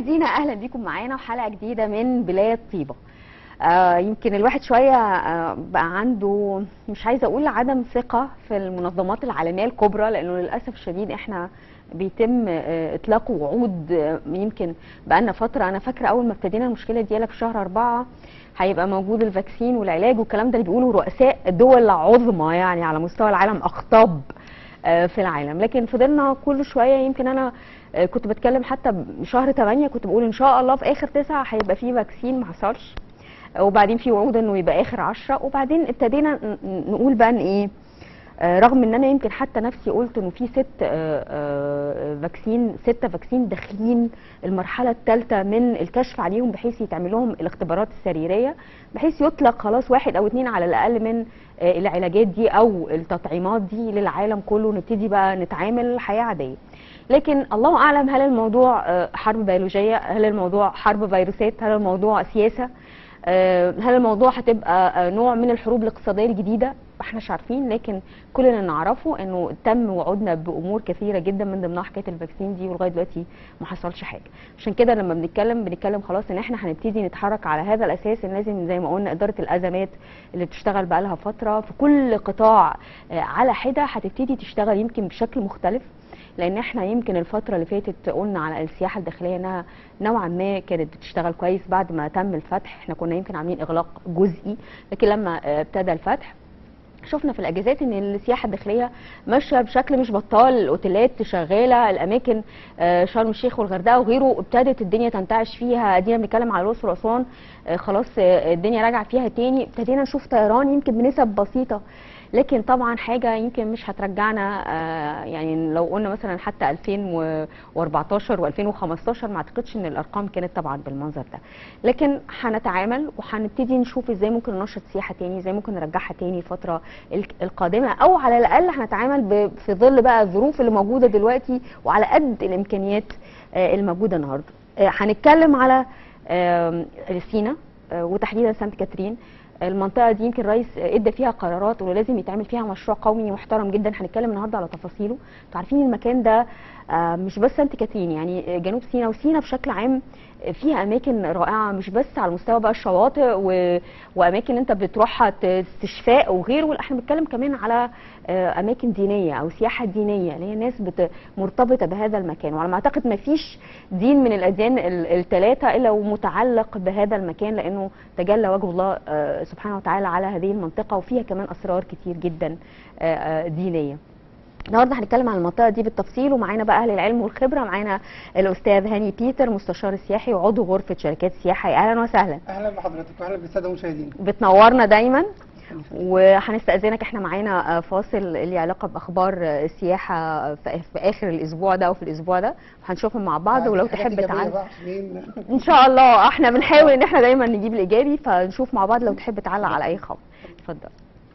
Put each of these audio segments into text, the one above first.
مشاهدينا اهلا بيكم معانا وحلقه جديده من بلاد طيبه آه يمكن الواحد شويه آه بقى عنده مش عايزه اقول عدم ثقه في المنظمات العالميه الكبرى لانه للاسف الشديد احنا بيتم آه اطلاق وعود آه يمكن بقالنا فتره انا فاكره اول ما ابتدينا المشكله دي في شهر أربعة هيبقى موجود الفاكسين والعلاج والكلام ده اللي بيقولوا رؤساء دول عظمى يعني على مستوى العالم اخطاب آه في العالم لكن فضلنا كل شويه يمكن انا آه كنت بتكلم حتى شهر 8 كنت بقول ان شاء الله في اخر 9 هيبقى في فاكسين ما حصلش وبعدين في وعود انه يبقى اخر 10 وبعدين ابتدينا نقول بقى ان ايه آه رغم ان انا يمكن حتى نفسي قلت انه في ست آه آه فاكسين ستة فاكسين داخلين المرحله الثالثه من الكشف عليهم بحيث يتعمل لهم الاختبارات السريريه بحيث يطلق خلاص واحد او اثنين على الاقل من العلاجات دي او التطعيمات دي للعالم كله نبتدي بقى نتعامل حياه عاديه لكن الله اعلم هل الموضوع حرب بيولوجيه هل الموضوع حرب فيروسات هل الموضوع سياسه هل الموضوع هتبقى نوع من الحروب الاقتصاديه الجديده احنا مش عارفين لكن كل اللي نعرفه انه تم وعودنا بامور كثيره جدا من ضمنها حكايه الفاكسين دي ولغايه دلوقتي ما حصلش حاجه عشان كده لما بنتكلم بنتكلم خلاص ان احنا هنبتدي نتحرك على هذا الاساس ان لازم زي ما قلنا اداره الازمات اللي بتشتغل بقى لها فتره في كل قطاع على حده هتبتدي تشتغل يمكن بشكل مختلف لان احنا يمكن الفتره اللي فاتت قلنا على السياحه الداخليه انها نوعا ما كانت بتشتغل كويس بعد ما تم الفتح احنا كنا يمكن عاملين اغلاق جزئي لكن لما ابتدى الفتح شفنا في الاجازات ان السياحه الداخليه ماشيه بشكل مش بطال الاوتيلات شغاله الاماكن شرم الشيخ والغردقه وغيره ابتدت الدنيا تنتعش فيها ادينا بنتكلم على الاقصر واسوان خلاص الدنيا راجعه فيها تاني ابتدينا نشوف طيران يمكن بنسب بسيطه لكن طبعا حاجه يمكن مش هترجعنا يعني لو قلنا مثلا حتى 2014 و2015 ما اعتقدش ان الارقام كانت طبعا بالمنظر ده لكن هنتعامل وهنبتدي نشوف ازاي ممكن ننشط سياحه تاني ازاي ممكن نرجعها تاني الفتره القادمه او على الاقل هنتعامل في ظل بقى الظروف اللي موجوده دلوقتي وعلى قد الامكانيات الموجوده النهارده هنتكلم على سينا وتحديدا سانت كاترين المنطقه دي يمكن الرئيس ادى فيها قرارات انه لازم يتعمل فيها مشروع قومي محترم جدا هنتكلم النهارده على تفاصيله انتوا عارفين المكان ده مش بس سانت كاترين يعني جنوب سيناء وسيناء بشكل عام فيها اماكن رائعه مش بس على مستوى بقى الشواطئ و... واماكن انت بتروحها استشفاء وغيره احنا بنتكلم كمان على اماكن دينيه او سياحه دينيه اللي هي ناس بت... مرتبطه بهذا المكان وعلى ما اعتقد ما فيش دين من الاديان الثلاثه الا ومتعلق بهذا المكان لانه تجلى وجه الله سبحانه وتعالى على هذه المنطقه وفيها كمان اسرار كتير جدا دينيه النهارده هنتكلم عن المنطقه دي بالتفصيل ومعانا بقى اهل العلم والخبره معانا الاستاذ هاني بيتر مستشار السياحي وعضو غرفه شركات السياحه اهلا وسهلا اهلا بحضرتك واهلا بالساده المشاهدين بتنورنا دايما وهنستاذنك احنا معانا فاصل اللي علاقه باخبار السياحه في اخر الاسبوع ده وفي الاسبوع ده هنشوفهم مع بعض ولو تحب تعلق ان شاء الله احنا بنحاول ان احنا دايما نجيب الايجابي فنشوف مع بعض لو تحب تعلق على اي خبر اتفضل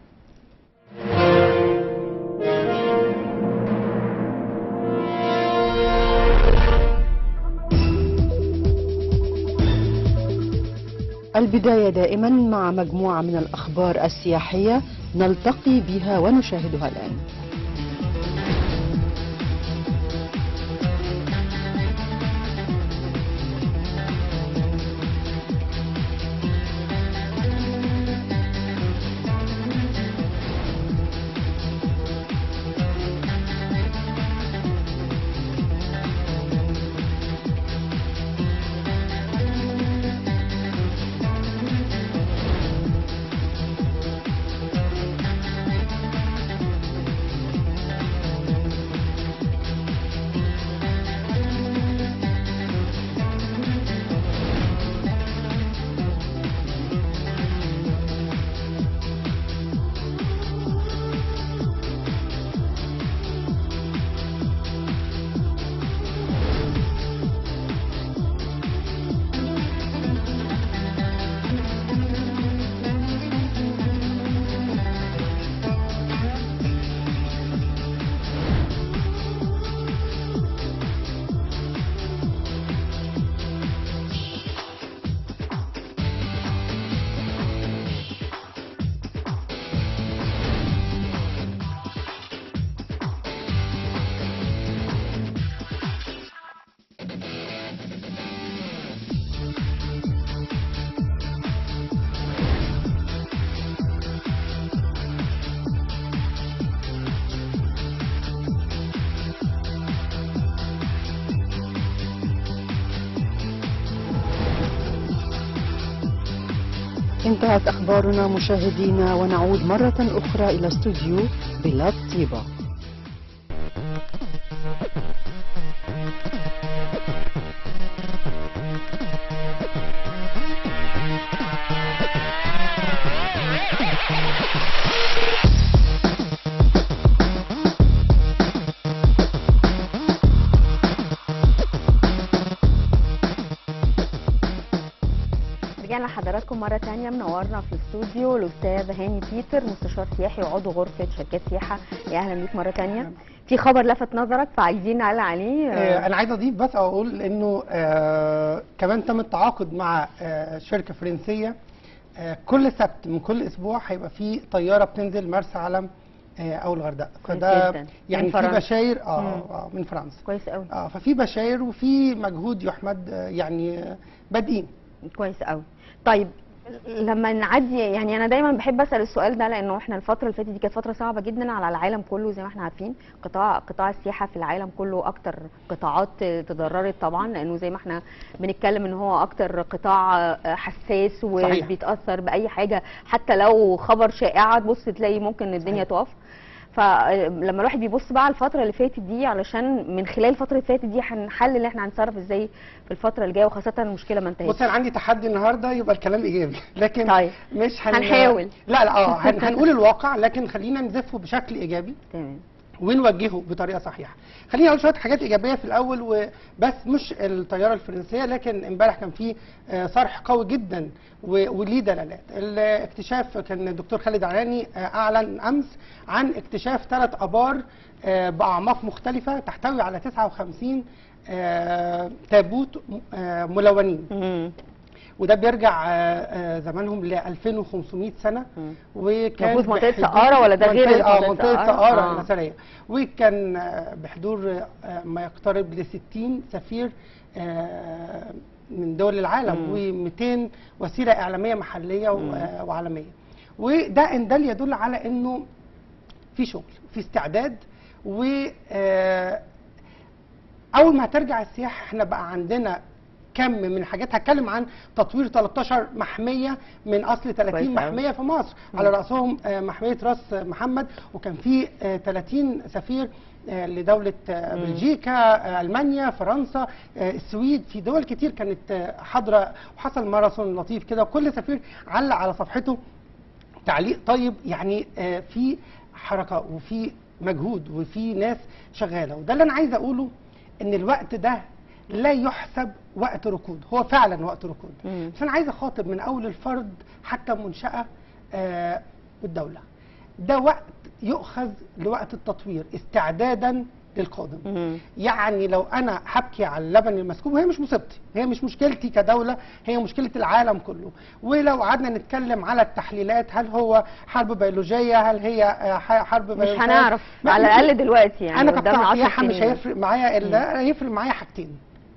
البداية دائما مع مجموعة من الأخبار السياحية نلتقي بها ونشاهدها الآن انتهت أخبارنا مشاهدينا ونعود مرة أخرى إلى استوديو بلاد طيبة رجعنا لحضراتكم مرة تانية منورنا في الاستوديو الأستاذ هاني بيتر مستشار سياحي وعضو غرفة شركات سياحة يا أهلا بيك مرة تانية في خبر لفت نظرك فعايزين نعلق عليه آه، انا عايز اضيف بس اقول انه آه كمان تم التعاقد مع آه شركه فرنسيه آه كل سبت من كل اسبوع هيبقى في طياره بتنزل مرسى علم آه او الغردقه كويس فده جداً. يعني من في فرنسا. بشاير اه, مم. آه من فرنسا كويس قوي اه ففي بشاير وفي مجهود يحمد آه يعني آه بادئين كويس قوي طيب لما نعدي يعني انا دايما بحب اسال السؤال ده لانه احنا الفتره اللي فاتت دي كانت فتره صعبه جدا على العالم كله زي ما احنا عارفين قطاع قطاع السياحه في العالم كله اكتر قطاعات تضررت طبعا لانه زي ما احنا بنتكلم ان هو اكتر قطاع حساس صحيح. وبيتاثر باي حاجه حتى لو خبر شائعه تبص تلاقي ممكن الدنيا صحيح. تقف فلما الواحد بيبص بقى على الفتره اللي فاتت دي علشان من خلال الفتره اللي فاتت دي هنحلل احنا هنتصرف ازاي في الفتره الجايه وخاصه المشكله ما انتهتش بص انا عندي تحدي النهارده يبقى الكلام ايجابي لكن طيب. مش هن... هنحاول. لا لا اه هن... هنقول الواقع لكن خلينا نزفه بشكل ايجابي تمام ونوجهه بطريقه صحيحه. خليني اقول شويه حاجات ايجابيه في الاول وبس مش الطياره الفرنسيه لكن امبارح كان في آه، صرح قوي جدا و- وليه دلالات. الاكتشاف كان الدكتور خالد علاني آه، اعلن امس عن اكتشاف ثلاث ابار آه، باعماق مختلفه تحتوي على 59 آه، تابوت آه، ملونين مم. وده بيرجع آه، آه، زمانهم ل 2500 سنه مم. وكان موجود منطقة بحدود- سقارة ولا ده غير منطقة- اه منطقة منطقه سقارة؟ سقاره آه. المثليه وكان آه، بحضور آه، ما يقترب ل 60 سفير آه، من دول العالم و200 وسيله اعلاميه محليه و- آه، وعالميه وده ان دل يدل على انه في شغل في استعداد و آه، اول ما هترجع السياحه احنا بقى عندنا كم من حاجات هتكلم عن تطوير 13 محميه من اصل كويس 30 أوي. محميه في مصر على راسهم آه، محميه راس محمد وكان في آه، 30 سفير آه، لدوله آه، بلجيكا آه، المانيا فرنسا آه، السويد في دول كتير كانت آه، حاضره وحصل ماراثون لطيف كده وكل سفير علق على صفحته تعليق طيب يعني آه، في حركه وفي مجهود وفي ناس شغاله وده اللي انا عايز اقوله ان الوقت ده لا يحسب وقت ركود هو فعلا وقت ركود مم. بس انا عايز اخاطب من اول الفرد حتى منشاه آه، والدوله ده وقت يؤخذ لوقت التطوير استعدادا للقادم مم. يعني لو انا هبكي على اللبن المسكوب هي مش مصيبتي هي مش مشكلتي كدوله هي مشكله العالم كله ولو قعدنا نتكلم على التحليلات هل هو حرب بيولوجيه هل هي آه، ح- حرب مش بيولوجية؟ هنعرف ما- على الاقل دلوقتي يعني انا قدامنا كقطاع 10 سياحه مش سنين. هيفرق معايا الا هيفرق معايا حاجتين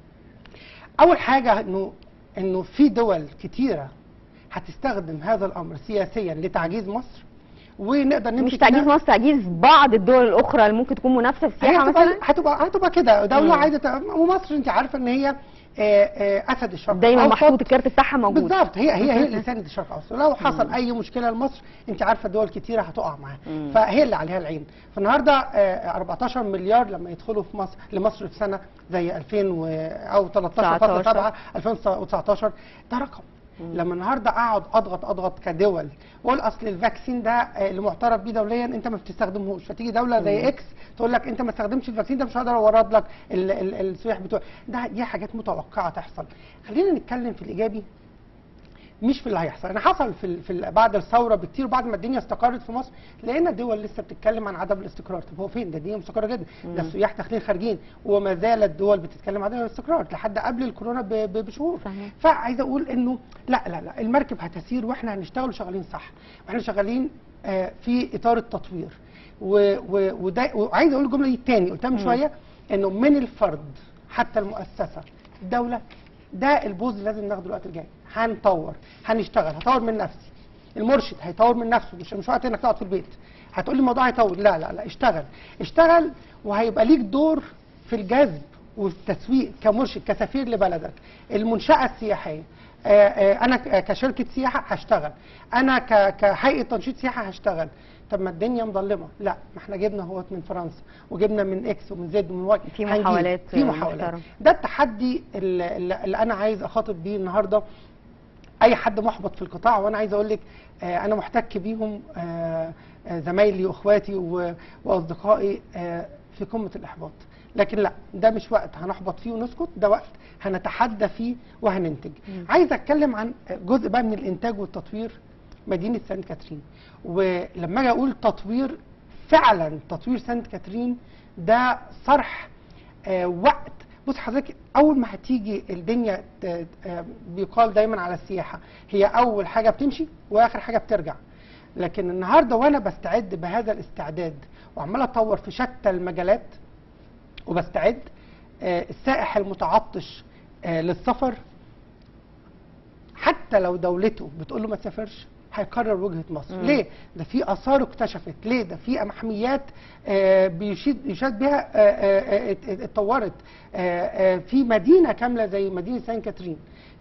اول حاجه انه انه في دول كتيره هتستخدم هذا الامر سياسيا لتعجيز مصر ونقدر نمشي مش تعجيز كده. مصر تعجيز بعض الدول الاخرى اللي ممكن تكون منافسه في هي السياحه هتبقى مثلا هتبقى هتبقى كده دوله مم. عايزه ت- ومصر انت عارفه ان هي آه، آه، اسد الشرق دايما الأوسط. محطوط الكارت بتاعها موجود بالظبط هي هي هي اللي ساند الشرق الاوسط لو حصل اي مشكله لمصر انت عارفه دول كتيره هتقع معاها مم. فهي اللي عليها العين فالنهارده آه، 14 مليار لما يدخلوا في مصر لمصر في سنه زي 2000 و او 13.7 2019 ده رقم لما النهارده اقعد اضغط اضغط كدول واقول اصل الفاكسين ده آه، اللي معترف بيه دوليا انت ما بتستخدمهوش فتيجي دوله زي اكس تقول لك انت ما استخدمتش الفاكسين ده مش هقدر اورد لك ال- ال- السياح بتوع ده دي حاجات متوقعه تحصل خلينا نتكلم في الايجابي مش في اللي هيحصل انا حصل في, ال- في ال- بعد الثوره بكتير بعد ما الدنيا استقرت في مصر لقينا دول لسه بتتكلم عن عدم الاستقرار طب هو فين ده الدنيا مستقره جدا ده السياح داخلين خارجين وما زالت دول بتتكلم عن عدم الاستقرار لحد قبل الكورونا ب- ب- بشهور صحيح. فعايز اقول انه لا لا لا المركب هتسير واحنا هنشتغل شغالين صح واحنا شغالين آه، في اطار التطوير و- و- وده وعايز اقول الجمله دي تاني قلتها من شويه انه من الفرد حتى المؤسسه الدوله ده البوز اللي لازم ناخده الوقت الجاي هنطور هنشتغل هطور من نفسي المرشد هيطور من نفسه مش مش وقت انك تقعد في البيت هتقول لي الموضوع هيطول لا لا لا اشتغل اشتغل وهيبقى ليك دور في الجذب والتسويق كمرشد كسفير لبلدك المنشاه السياحيه آه، آه، انا ك- كشركه سياحه هشتغل انا ك- كهيئه تنشيط سياحه هشتغل طب ما الدنيا مظلمه لا ما احنا جبنا هوت من فرنسا وجبنا من اكس ومن زد ومن واي في هنجيب. محاولات في محاولات محترمة. ده التحدي اللي, اللي اللي انا عايز اخاطب بيه النهارده اي حد محبط في القطاع وانا عايز اقول لك آه، انا محتك بيهم آه، آه، زمايلي واخواتي و- واصدقائي آه، في قمه الاحباط لكن لا ده مش وقت هنحبط فيه ونسكت ده وقت هنتحدى فيه وهننتج عايز اتكلم عن جزء بقى من الانتاج والتطوير مدينه سانت كاترين ولما اجي اقول تطوير فعلا تطوير سانت كاترين ده صرح آه، وقت بص حضرتك اول ما هتيجي الدنيا ت- آه، بيقال دايما على السياحه هي اول حاجه بتمشي واخر حاجه بترجع لكن النهارده وانا بستعد بهذا الاستعداد وعمال اطور في شتى المجالات وبستعد آه، السائح المتعطش آه، للسفر حتى لو دولته بتقول له ما تسافرش هيقرر وجهه مصر مم. ليه ده في اثار اكتشفت ليه ده في محميات آه، بيشيد يشاد بها آه، آه، آه، ات- ات- اتطورت آه، آه، في مدينه كامله زي مدينه سان كاترين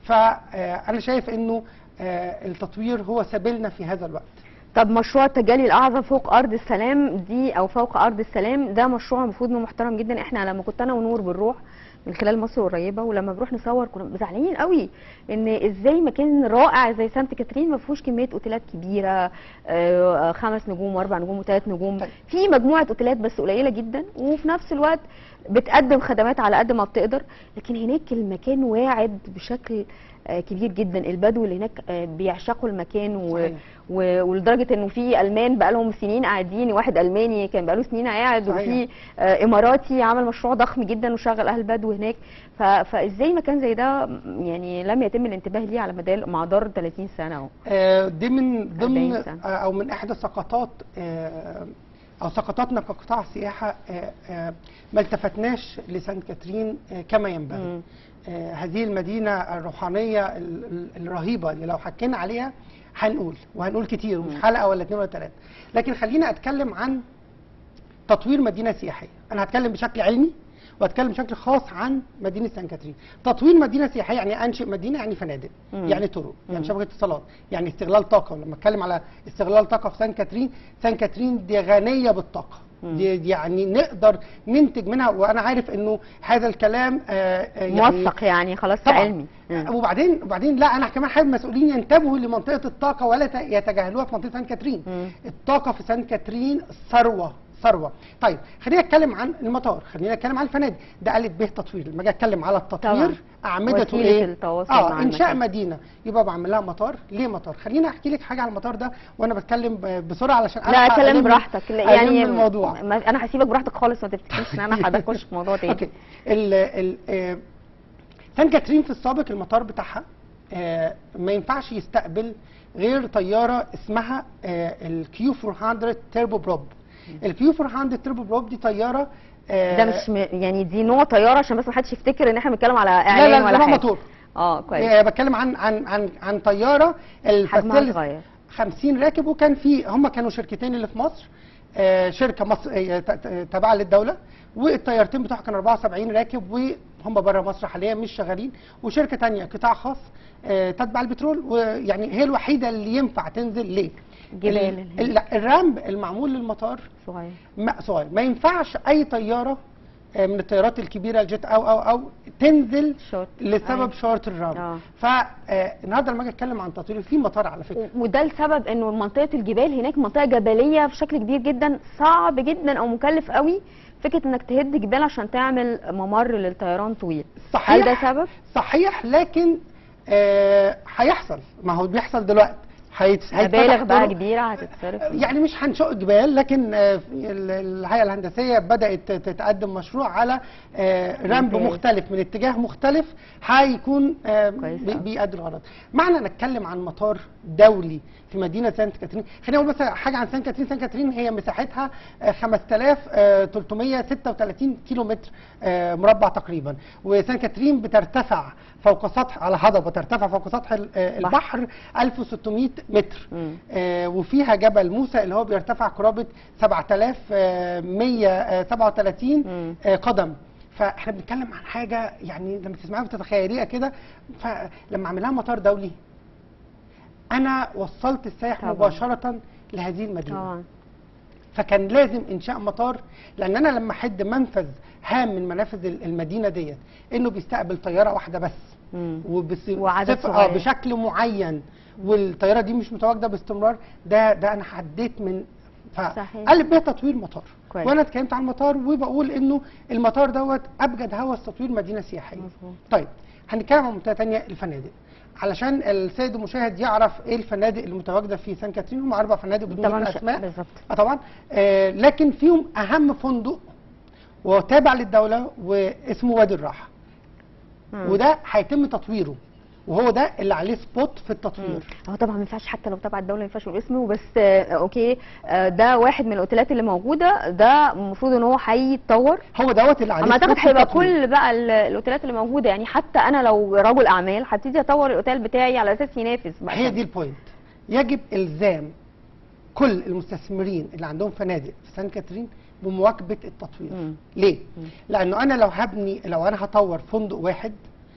فانا شايف انه آه، التطوير هو سبيلنا في هذا الوقت طب مشروع التجلي الاعظم فوق ارض السلام دي او فوق ارض السلام ده مشروع المفروض انه محترم جدا احنا لما كنت انا ونور بنروح من خلال مصر قريبه ولما بنروح نصور كنا زعلانين قوي ان ازاي مكان رائع زي سانت كاترين ما فيهوش كميه اوتيلات كبيره آه، خمس نجوم واربع نجوم وثلاث نجوم طيب. في مجموعه اوتيلات بس قليله جدا وفي نفس الوقت بتقدم خدمات على قد ما بتقدر لكن هناك المكان واعد بشكل آه، كبير جدا البدو اللي هناك آه، بيعشقوا المكان و... صحيح. و... ولدرجه انه في المان بقى لهم سنين قاعدين واحد الماني كان بقى له سنين قاعد صحيح. وفي آه، اماراتي عمل مشروع ضخم جدا وشغل اهل البدو هناك ف... فازاي مكان زي ده م- يعني لم يتم الانتباه ليه على مدار مدار 30 سنه اهو آه، دي من ضمن 40 سنة. آه، او من احدى سقطات آه، او سقطاتنا كقطاع سياحه آه، آه، ما التفتناش لسانت كاترين آه، كما ينبغي مم. آه، هذه المدينه الروحانيه ال- ال- الرهيبه اللي لو حكينا عليها هنقول وهنقول كتير ومش مم. حلقه ولا اتنين ولا تلاته لكن خلينا اتكلم عن تطوير مدينه سياحيه انا هتكلم بشكل علمي وهتكلم بشكل خاص عن مدينه سان كاترين تطوير مدينه سياحيه يعني انشئ مدينه يعني فنادق مم. يعني طرق يعني مم. شبكه اتصالات يعني استغلال طاقه ولما اتكلم على استغلال طاقه في سان كاترين سان كاترين دي غنيه بالطاقه مم. دي دي يعني نقدر ننتج منها وانا عارف انه هذا الكلام آه، آه، يعني موثق يعني خلاص طبعا علمي مم. وبعدين وبعدين لا انا كمان حابب المسؤولين ينتبهوا لمنطقه الطاقه ولا ت- يتجاهلوها في منطقه سان كاترين مم. الطاقه في سان كاترين ثروه ثروه طيب خلينا نتكلم عن المطار خلينا نتكلم عن الفنادق ده قالت به تطوير لما اجي اتكلم على التطوير طبعا. اعمدته وسيلة ايه التواصل اه مع انشاء المكان. مدينه يبقى بعمل لها مطار ليه مطار خلينا احكي لك حاجه على المطار ده وانا بتكلم ب- بسرعه علشان لا ألحق اتكلم ألم- براحتك لا، ألم يعني الموضوع ما انا هسيبك براحتك خالص ما تفتكرش ان انا هخش في موضوع تاني اوكي ال ال آه، سان كاترين في السابق المطار بتاعها آه، ما ينفعش يستقبل غير طياره اسمها الكيو 400 تيربو بروب الكيو 400 تيربو بروب دي طياره آه، ده مش م... يعني دي نوع طياره عشان بس ما حدش يفتكر ان احنا بنتكلم على لا اعلان لا ولا ده نوع حاجه موتور اه كويس آه، بتكلم عن عن عن عن طياره حجمها الفاسيلس صغير 50 راكب وكان في هم كانوا شركتين اللي في مصر آه، شركه مصر آه، ت- ت- تابعه للدوله والطيارتين بتوعها كانوا 74 راكب وهم بره مصر حاليا مش شغالين وشركه تانية قطاع خاص آه، تتبع البترول ويعني هي الوحيده اللي ينفع تنزل ليه؟ جبال ال- اللي- لا، الرامب المعمول للمطار صغير ما صغير ما ينفعش اي طياره آه، من الطيارات الكبيره الجيت او او او تنزل شورت لسبب أيوة. شورت الرامب آه. فالنهارده لما اجي اتكلم عن تطوير في مطار على فكره و- وده السبب انه منطقه الجبال هناك منطقه جبليه بشكل كبير جدا صعب جدا او مكلف قوي فكره انك تهد جبال عشان تعمل ممر للطيران طويل صحيح هل ده سبب؟ صحيح لكن آه، هيحصل ما هو بيحصل دلوقتي هيت- مبالغ هيتفتح بقى طرق. كبيره هتتصرف يعني مش هنشق جبال لكن آه، في ال- الهيئه الهندسيه بدات تتقدم مشروع على آه، رمب ممتاز. مختلف من اتجاه مختلف هيكون آه، كويس بي- أوي. بيأدي الغرض معنى نتكلم عن مطار دولي في مدينه سانت كاترين خلينا نقول مثلا حاجه عن سانت كاترين سانت كاترين هي مساحتها آه، 5336 كيلو متر آه، مربع تقريبا وسانت كاترين بترتفع فوق سطح على هضبه ترتفع فوق سطح ال- آه، البحر 1600 متر مم. آه، وفيها جبل موسى اللي هو بيرتفع قرابه 7137 مم. آه، قدم فاحنا بنتكلم عن حاجه يعني لما تسمعيها بتتخيليها كده فلما اعملها مطار دولي انا وصلت السائح طبعاً. مباشره لهذه المدينه طبعا فكان لازم انشاء مطار لان انا لما احد منفذ هام من منافذ المدينه ديت انه بيستقبل طياره واحده بس مم. وبس وعدد صف- اه صغير. بشكل معين والطياره دي مش متواجده باستمرار ده ده انا حددت من صحيح. فقلب بيها تطوير مطار كويس. وانا اتكلمت عن المطار وبقول انه المطار دوت ابجد هوس تطوير مدينه سياحيه مظبوط. طيب هنتكلم عن منطقه ثانيه الفنادق علشان السيد المشاهد يعرف ايه الفنادق اللي متواجده في سان كاترين هم اربع فنادق بدون طبعا ذكر مش اسماء بالظبط اه طبعا آه لكن فيهم اهم فندق وتابع للدوله واسمه وادي الراحه مم. وده هيتم تطويره وهو ده اللي عليه سبوت في التطوير هو طبعا ما ينفعش حتى لو تبع الدوله ما ينفعش يقول اسمه بس آه، اوكي آه، ده واحد من الاوتيلات اللي موجوده ده المفروض ان هو هيتطور هو دوت اللي عليه اما اعتقد سبوت في هيبقى التطوير. كل بقى ال- الاوتيلات اللي موجوده يعني حتى انا لو رجل اعمال هبتدي اطور الاوتيل بتاعي على اساس ينافس بقى هي دي البوينت يجب الزام كل المستثمرين اللي عندهم فنادق في سان كاترين بمواكبه التطوير مم. ليه لانه انا لو هبني لو انا هطور فندق واحد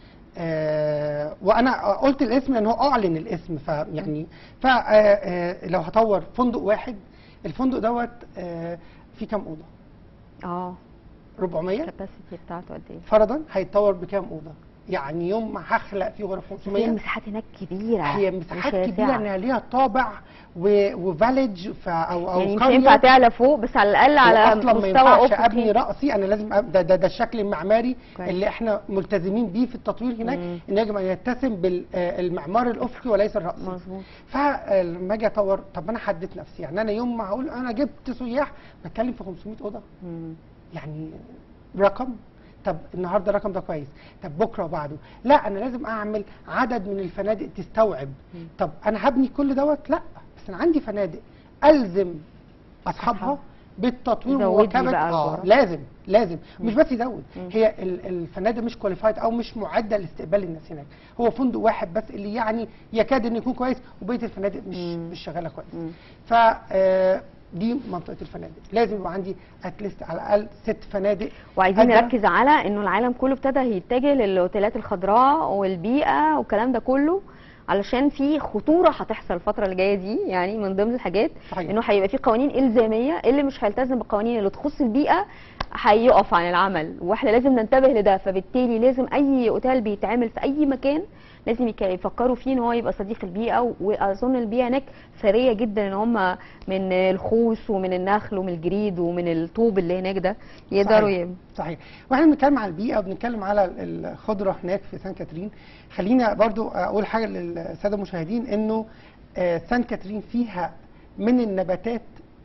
آه وانا قلت الاسم لان هو اعلن الاسم فيعني ف آه، آه، لو هطور فندق واحد الفندق دوت آه فيه كام اوضه اه 400 الكاباسيتي بتاعته قد ايه فرضا هيتطور بكام اوضه يعني يوم ما هخلق فيه غرف هي 500 المساحات هناك كبيره هي مش مساحات شاسعة. كبيره انها ليها طابع و- وفاليج ف- او او يعني مش قرية. هينفع تعلى فوق بس على الاقل على اصلا ما مستوى ينفعش ابني افقي راسي انا لازم أب... ده, ده, ده الشكل المعماري كويس. اللي احنا ملتزمين بيه في التطوير هناك مم. ان يجب ان يتسم بالمعمار الافقي وليس الراسي مظبوط فلما اجي اطور طب انا حددت نفسي يعني انا يوم ما هقول انا جبت سياح بتكلم في 500 اوضه مم. يعني رقم طب النهارده الرقم ده كويس طب بكره وبعده لا انا لازم اعمل عدد من الفنادق تستوعب طب انا هبني كل دوت لا بس انا عندي فنادق الزم اصحابها أصحاب. بالتطوير يزود لي ومواكبه بقى اه الغرف. لازم لازم مش بس يزود مم. هي ال- الفنادق مش كواليفايد او مش معده لاستقبال الناس هناك هو فندق واحد بس اللي يعني يكاد انه يكون كويس وبقيه الفنادق مش مم. مش شغاله كويس مم. ف آه، دي منطقه الفنادق لازم يبقى عندي اتليست على الاقل ست فنادق وعايزين قادرة- نركز على انه العالم كله ابتدى يتجه للاوتيلات الخضراء والبيئه والكلام ده كله علشان في خطوره هتحصل الفتره اللي جايه دي يعني من ضمن الحاجات صحيح. انه هيبقى في قوانين الزاميه اللي مش هيلتزم بالقوانين اللي تخص البيئه هيقف عن العمل واحنا لازم ننتبه لده فبالتالي لازم اي اوتيل بيتعمل في اي مكان لازم يك- يفكروا فيه ان هو يبقى صديق البيئه واظن البيئه هناك ثريه جدا ان هم من الخوص ومن النخل ومن الجريد ومن الطوب اللي هناك ده يقدروا صحيح. ي... صحيح واحنا بنتكلم على البيئه وبنتكلم على ال- الخضره هناك في سان كاترين خلينا برضو اقول حاجه للساده المشاهدين انه آه، سان كاترين فيها من النباتات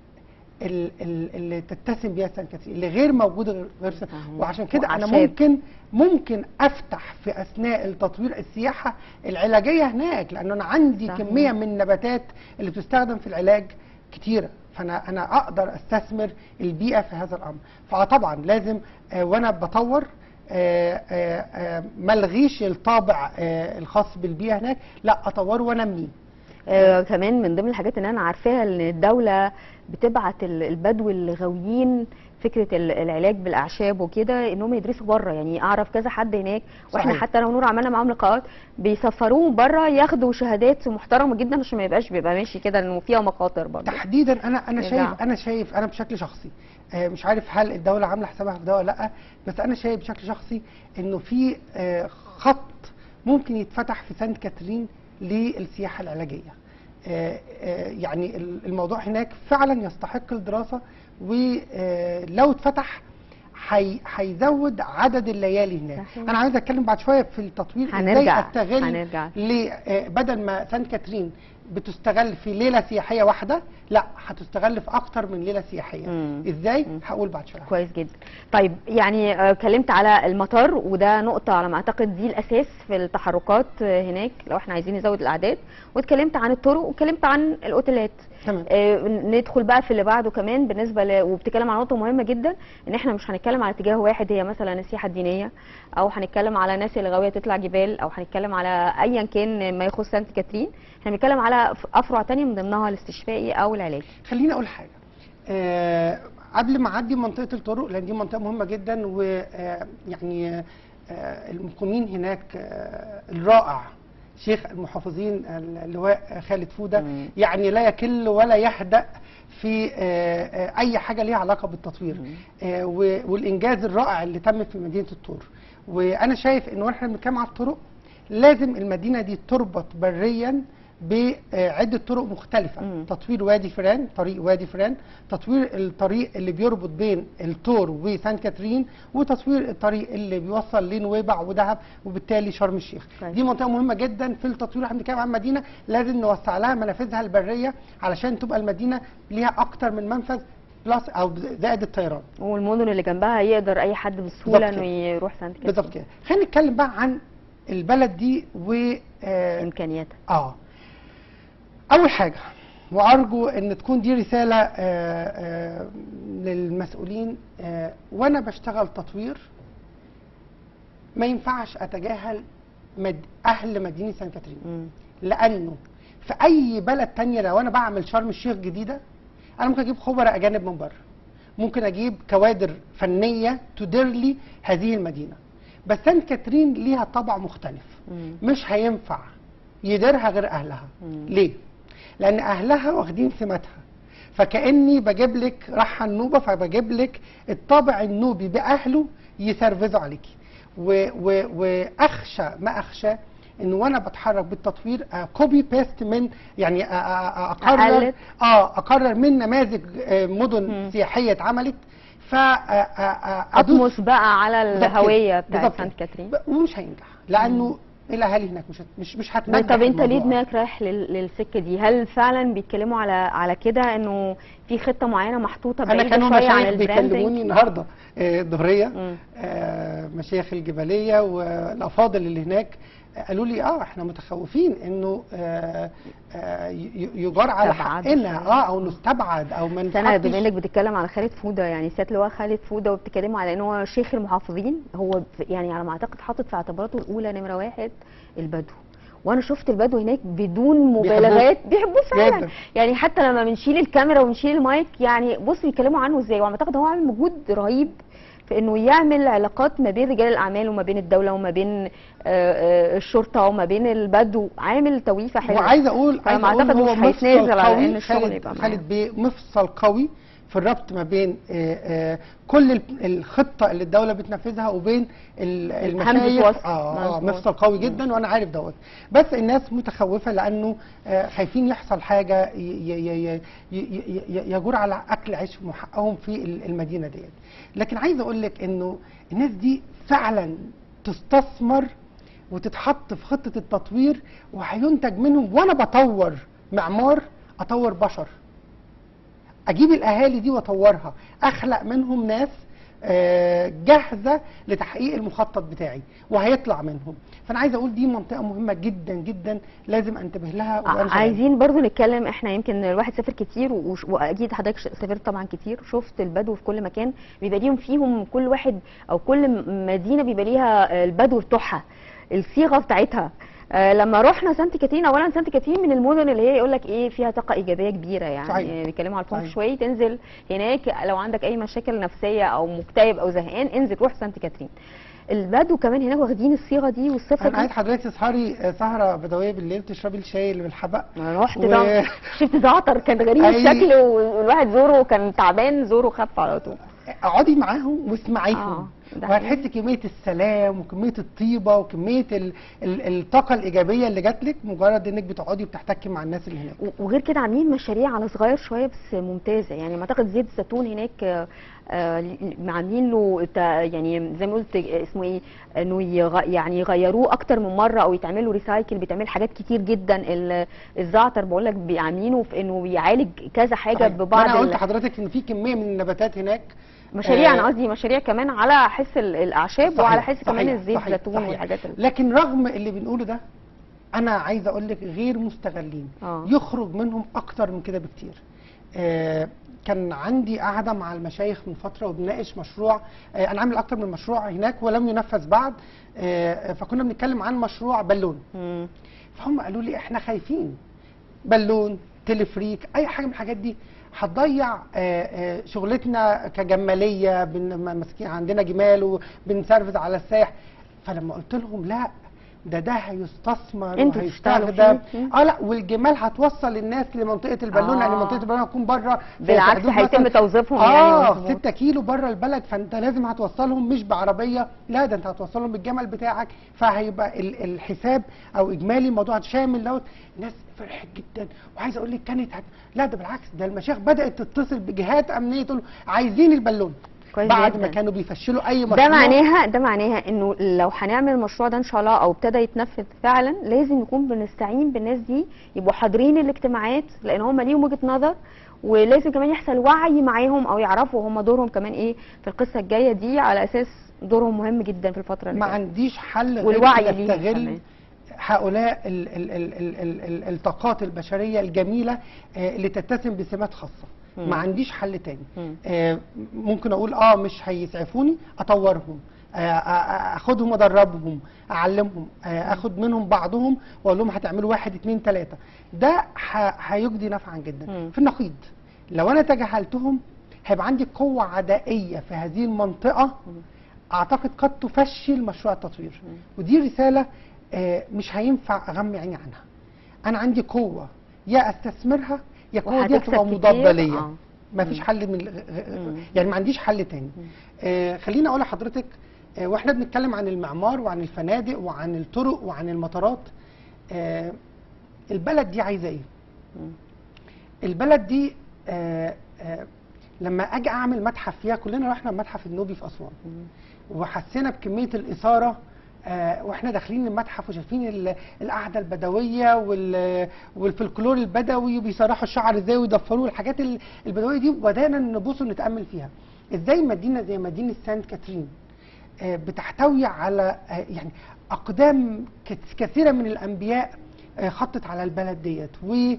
ال- ال- اللي تتسم بيها سان كاترين اللي غير موجوده غير- غير سان صحيح. وعشان كده انا وأعشاب. ممكن ممكن افتح في اثناء التطوير السياحه العلاجيه هناك لانه انا عندي صحيح. كميه من النباتات اللي بتستخدم في العلاج كتيره فانا انا اقدر استثمر البيئه في هذا الامر فطبعا لازم آه، وانا بطور آه، آه، آه، ما الغيش الطابع آه، الخاص بالبيئه هناك لا اطوره وانميه آه كمان من ضمن الحاجات اللي انا عارفاها ان الدوله بتبعت ال- البدو الغاويين فكره ال- العلاج بالاعشاب وكده انهم يدرسوا بره يعني اعرف كذا حد هناك واحنا صحيح. حتى انا ونور عملنا معاهم لقاءات بيسفروهم بره ياخدوا شهادات محترمه جدا عشان ما يبقاش بيبقى ماشي كده انه فيها مخاطر برضه تحديدا انا انا يرجع. شايف انا شايف انا بشكل شخصي آه، مش عارف هل الدوله عامله حسابها في ده ولا لا بس انا شايف بشكل شخصي انه في آه، خط ممكن يتفتح في سانت كاترين للسياحه العلاجيه آه، آه، يعني ال- الموضوع هناك فعلا يستحق الدراسه ولو اتفتح هي- هيزود عدد الليالي هناك صحيح. انا عايز اتكلم بعد شويه في التطوير ازاي هنرجع استغل هنرجع ل- آه، بدل ما سانت كاترين بتستغل في ليله سياحيه واحده لا هتستغل في اكتر من ليله سياحيه مم. ازاي مم. هقول بعد شويه كويس جدا طيب يعني آه، اتكلمت على المطار وده نقطة على ما اعتقد دي الاساس في التحركات آه، هناك لو احنا عايزين نزود الاعداد واتكلمت عن الطرق واتكلمت عن الاوتيلات تمام آه، ندخل بقى في اللي بعده كمان بالنسبه ل... وبتتكلم عن نقطه مهمه جدا ان احنا مش هنتكلم على اتجاه واحد هي مثلا السياحه الدينيه او هنتكلم على ناس اللي غاويه تطلع جبال او هنتكلم على ايا كان ما يخص سانت كاترين احنا بنتكلم على ف- افرع تانية من ضمنها الاستشفائي او العلاجي خليني اقول حاجه آه قبل ما اعدي منطقه الطرق لان دي منطقه مهمه جدا ويعني المقيمين هناك آه، الرائع شيخ المحافظين اللواء خالد فوده مم. يعني لا يكل ولا يهدأ في آه، آه، اي حاجه ليها علاقه بالتطوير آه، و- والانجاز الرائع اللي تم في مدينه الطور وانا شايف ان واحنا بنتكلم على الطرق لازم المدينه دي تربط بريا بعده طرق مختلفه مم. تطوير وادي فران طريق وادي فران تطوير الطريق اللي بيربط بين الطور وسان كاترين وتطوير الطريق اللي بيوصل لنويبع ودهب وبالتالي شرم الشيخ كويس. دي منطقه مهمه جدا في التطوير احنا بنتكلم عن مدينه لازم نوسع لها منافذها البريه علشان تبقى المدينه ليها اكتر من منفذ بلس او زائد الطيران والمدن اللي جنبها يقدر اي حد بسهوله بالظبط انه كده. يروح سانت كاترين بالظبط كده خلينا نتكلم بقى عن البلد دي و آه, امكانياتها اه اول حاجه وارجو ان تكون دي رساله آه آه للمسؤولين آه وانا بشتغل تطوير ما ينفعش اتجاهل مد اهل مدينه سان كاترين مم. لانه في اي بلد تانية لو انا بعمل شرم الشيخ جديده انا ممكن اجيب خبراء اجانب من بره ممكن اجيب كوادر فنيه تدير لي هذه المدينه بس سان كاترين ليها طبع مختلف مم. مش هينفع يديرها غير اهلها مم. ليه لان اهلها واخدين سماتها فكاني بجيب لك راحه النوبه فبجيب لك الطابع النوبي باهله يسرفزوا عليكي و و واخشى ما اخشى ان وانا بتحرك بالتطوير كوبي بيست من يعني آه، آه، آه، اقرر أقلد. اه اقرر من نماذج آه، مدن مم. سياحيه اتعملت ف آه، آه، آه، أدوس- اطمس بقى على بالظبط كده. الهويه بتاعت بالظبط سانت كده. كاترين ب- ومش هينجح لانه الاهالي هناك مش هت- مش مش هتنجح طب انت ليه الموضوع. دماغك رايح لل- للسكه دي هل فعلا بيتكلموا على على كده انه في خطه معينه محطوطه انا بعيده كانوا شويه عن مشايخ بيكلموني البراندنج النهارده آه، الظهريه مم. آه، مشايخ الجبليه والافاضل اللي هناك آه، قالوا لي اه احنا متخوفين انه آه، آه، ي- ي- يجار على نستبعد حقنا شوية. اه او نستبعد او ما بس انا نتحطش بما انك بتتكلم على خالد فوده يعني سياده اللواء خالد فوده وبتتكلموا على ان هو شيخ المحافظين هو ب- يعني على ما اعتقد حاطط في اعتباراته الاولى نمره واحد البدو وانا شفت البدو هناك بدون مبالغات بيحبوه فعلا جدا. يعني حتى لما بنشيل الكاميرا ونشيل المايك يعني بص بيتكلموا عنه ازاي وعلى ما اعتقد هو عامل مجهود رهيب في انه يعمل علاقات ما بين رجال الاعمال وما بين الدوله وما بين آه، آه، الشرطه وما بين البدو عامل توليفه حلوه وعايز اقول فأنا عايز اقول أعتقد هو مش هيتنازل مفصل على قوي إن الشغل خالد يبقى معاه. خالد بيه مفصل قوي في الربط ما بين آه، آه، كل ال- الخطه اللي الدوله بتنفذها وبين ال- همزة المشايخ وصل. اه اه مظبوط. مفصل قوي جدا وانا عارف دوت بس الناس متخوفه لانه آه، خايفين يحصل حاجه ي- ي- ي- ي- ي- ي- يجور على اكل عيشهم وحقهم في ال- المدينه ديت لكن عايز اقول لك انه الناس دي فعلا تستثمر وتتحط في خطه التطوير وهينتج منهم وانا بطور معمار اطور بشر اجيب الاهالي دي واطورها اخلق منهم ناس آه، جاهزه لتحقيق المخطط بتاعي وهيطلع منهم فانا عايز اقول دي منطقه مهمه جدا جدا لازم انتبه لها وأنا شغال. عايزين برضو نتكلم احنا يمكن الواحد سافر كتير وش- واكيد حضرتك ش- سافرت طبعا كتير شفت البدو في كل مكان بيبقى ليهم فيهم كل واحد او كل م- مدينه بيبقى ليها البدو بتوعها الصيغه بتاعتها آه، لما رحنا سانت كاترين اولا سانت كاترين من المدن اللي هي يقول لك ايه فيها طاقه ايجابيه كبيره يعني صحيح. بيتكلموا على الفونك صحيح. شوي تنزل هناك لو عندك اي مشاكل نفسيه او مكتئب او زهقان انزل روح سانت كاترين البدو كمان هناك واخدين الصيغه دي والصفه انا دي عايز حضرتك تسهري آه، سهره بدويه بالليل تشربي الشاي اللي بالحبق انا رحت و- ده شفت زعتر كان غريب أي- الشكل والواحد زوره كان تعبان زوره خف على طول اقعدي معاهم واسمعيهم آه، ده حقيقي. وهتحسي كميه السلام وكميه الطيبه وكميه ال ال الطاقه الايجابيه اللي جات لك مجرد انك بتقعدي وبتحتكي مع الناس اللي هناك و- وغير كده عاملين مشاريع على صغير شويه بس ممتازه يعني ما اعتقد زيت الزيتون هناك آه، آه، عاملين له تا- يعني زي ما قلت آه، اسمه ايه انه يغ- يعني يغيروه اكتر من مره او يتعمل له ريسايكل بيتعمل حاجات كتير جدا ال- الزعتر بقول لك عاملينه في انه بيعالج كذا حاجه صحيح. ببعض وانا قلت ال- لحضرتك ان في كميه من النباتات هناك مشاريع آه، انا قصدي مشاريع كمان على حس ال- الاعشاب صحيح، وعلى حس كمان صحيح، الزيت صحيح، الزيتون صحيح. والحاجات ال- لكن رغم اللي بنقوله ده انا عايز اقول لك غير مستغلين آه. يخرج منهم اكتر من كده بكتير آه كان عندي قاعده مع المشايخ من فتره وبناقش مشروع آه انا عامل اكتر من مشروع هناك ولم ينفذ بعد آه فكنا بنتكلم عن مشروع بالون مم. فهم قالوا لي احنا خايفين بالون تلفريك اي حاجه من الحاجات دي هتضيع آه، آه، شغلتنا كجماليه بن- ماسكين عندنا جمال وبنسرفز على الساح فلما قلت لهم لا ده ده هيستثمر انتوا تشتغلوا وهيستخدم فيه. مم. اه لا والجمال هتوصل الناس لمنطقه البالون آه. لان منطقه البالون هتكون بره في بالعكس حدود هيتم مثلاً- توظيفهم اه يعني مظبوط. 6 كيلو بره البلد فانت لازم هتوصلهم مش بعربيه لا ده انت هتوصلهم بالجمل بتاعك فهيبقى ال- الحساب او اجمالي الموضوع شامل دوت الناس فرحت جدا وعايز اقول لك كانت هت... لا ده بالعكس ده المشايخ بدات تتصل بجهات امنيه تقول عايزين البالون كويس بعد جداً. ما كانوا بيفشلوا اي مشروع ده معناها ده معناها انه لو هنعمل المشروع ده ان شاء الله او ابتدى يتنفذ فعلا لازم نكون بنستعين بالناس دي يبقوا حاضرين الاجتماعات لان هم ليهم وجهه نظر ولازم كمان يحصل وعي معاهم او يعرفوا هم دورهم كمان ايه في القصه الجايه دي على اساس دورهم مهم جدا في الفتره اللي ما جايه عنديش حل غير والوعي إن ليهم استغل كمان. هؤلاء ال ال ال ال ال ال الطاقات البشريه الجميله آه، اللي تتسم بسمات خاصه مم. ما عنديش حل تاني مم. آه، ممكن اقول اه مش هيسعفوني اطورهم آه، آه، آه، اخدهم ادربهم اعلمهم آه، اخد منهم بعضهم واقول لهم هتعملوا واحد اتنين تلاته ده ه- هيجدي نفعا جدا مم. في النقيض لو انا تجاهلتهم هيبقى عندي قوه عدائيه في هذه المنطقه اعتقد قد تفشل مشروع التطوير ودي رساله آه، مش هينفع اغمي عيني عنها انا عندي قوه يا استثمرها يا القوه دي وهتكسب هتبقى كتير. مضاده ليا آه. ما فيش مم. حل من غ- مم. يعني ما عنديش حل تاني آه خليني اقول لحضرتك آه واحنا بنتكلم عن المعمار وعن الفنادق وعن الطرق وعن المطارات آه البلد دي عايزه ايه مم. البلد دي آه آه لما اجي اعمل متحف فيها كلنا رحنا المتحف النوبي في اسوان وحسينا بكميه الاثاره آه واحنا داخلين المتحف وشايفين ال- القعده البدويه وال- والفلكلور البدوي وبيسرحوا الشعر ازاي ويضفروه الحاجات ال- البدويه دي وبدانا نبص ونتامل فيها ازاي مدينه زي مدينه سانت كاترين آه بتحتوي على آه يعني اقدام كت- كثيره من الانبياء آه، خطت على البلد ديت